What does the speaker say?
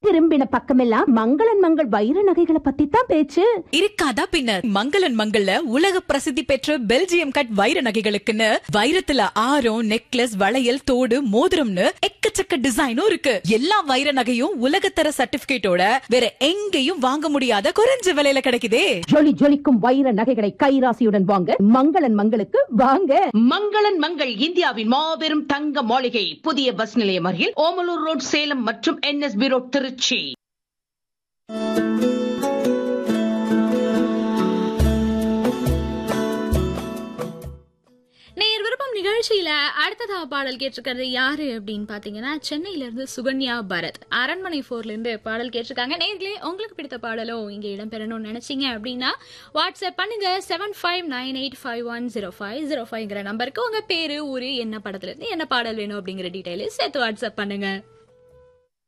திரும்பின பக்கமெல்லாம் மங்களன் மங்கள் வைர நகைகளை பத்தி தான் பேச்சு இருக்காதா பின்ன மங்களன் மங்கள்ல உலக பிரசித்தி பெற்ற பெல்ஜியம் கட் வைர நகைகளுக்குன்னு வைரத்துல ஆரம் நெக்லஸ் வளையல் தோடு மோதிரம்னு எக்கச்சக்க டிசைனும் இருக்கு எல்லா வைர நகையும் உலகத்தர சர்டிபிகேட்டோட வேற எங்கேயும் வாங்க முடியாத குறைஞ்ச விலையில கிடைக்குதே ஜொலி ஜொலிக்கும் வைர நகைகளை கைராசியுடன் வாங்க மங்களன் மங்களுக்கு வாங்க மங்களன் மங்கள் இந்தியாவின் மாபெரும் தங்க மாளிகை புதிய பஸ் நிலையம் அருகில் ஓமலூர் ரோட் சேலம் மற்றும் என்எஸ்பி ரோட் திருச்சி நேர் விருப்பம் நிகழ்ச்சியில அடுத்ததா பாடல் கேட்டிருக்கிறது யாரு அப்படின்னு பாத்தீங்கன்னா சென்னையில இருந்து சுகன்யா பரத் அரண்மனை போர்ல இருந்து பாடல் கேட்டிருக்காங்க நேர்களே உங்களுக்கு பிடித்த பாடலோ இங்க இடம்பெறணும்னு நினைச்சீங்க அப்படின்னா வாட்ஸ்அப் பண்ணுங்க seven five nine eight five one zero five zero ஃபைவ்ங்கிற நம்பருக்கு உங்க பேரு ஊரு என்ன படத்துல இருந்து என்ன பாடல் வேணும் அப்படிங்கிற டீடைலு சேர்த்து வாட்ஸ்அப் பண்ணுங்க